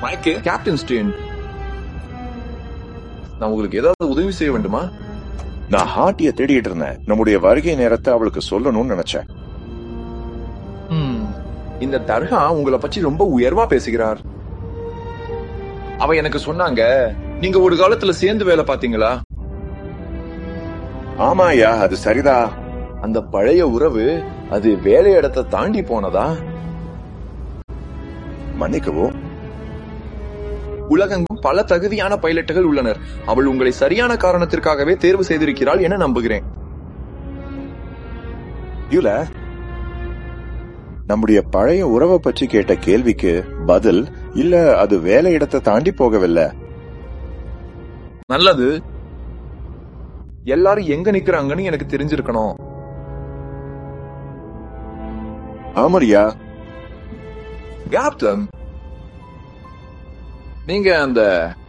மைக்கே captain stain நான் உங்களுக்கு ஏதாவது உதவி செய்ய வேண்டுமா நான் ஹாட்டிய தேடிட்டு இருந்தேன் நம்முடைய வருகை நேரத்தை அவளுக்கு சொல்லணும்னு நினைச்சேன் ம், இந்த தர்கா உங்களை பற்றி ரொம்ப உயர்வா பேசுகிறார் அவ எனக்கு சொன்னாங்க நீங்க ஒரு காலத்துல சேர்ந்து வேலை பாத்தீங்களா ஆமாயா அது சரிதா அந்த பழைய உறவு அது வேலை இடத்தை தாண்டி போனதா மன்னிக்கவும் உலகெங்கும் பல தகுதியான பைலட்டுகள் உள்ளனர் அவள் உங்களை சரியான காரணத்திற்காகவே தேர்வு செய்திருக்கிறாள் என நம்புகிறேன் யூல நம்முடைய பழைய உறவை பற்றி கேட்ட கேள்விக்கு பதில் இல்ல அது வேலை இடத்தை தாண்டி போகவில்லை நல்லது எல்லாரும் எங்க நிக்கிறாங்கன்னு எனக்கு தெரிஞ்சிருக்கணும் ஆமரியா கேப்டன் நீங்க அந்த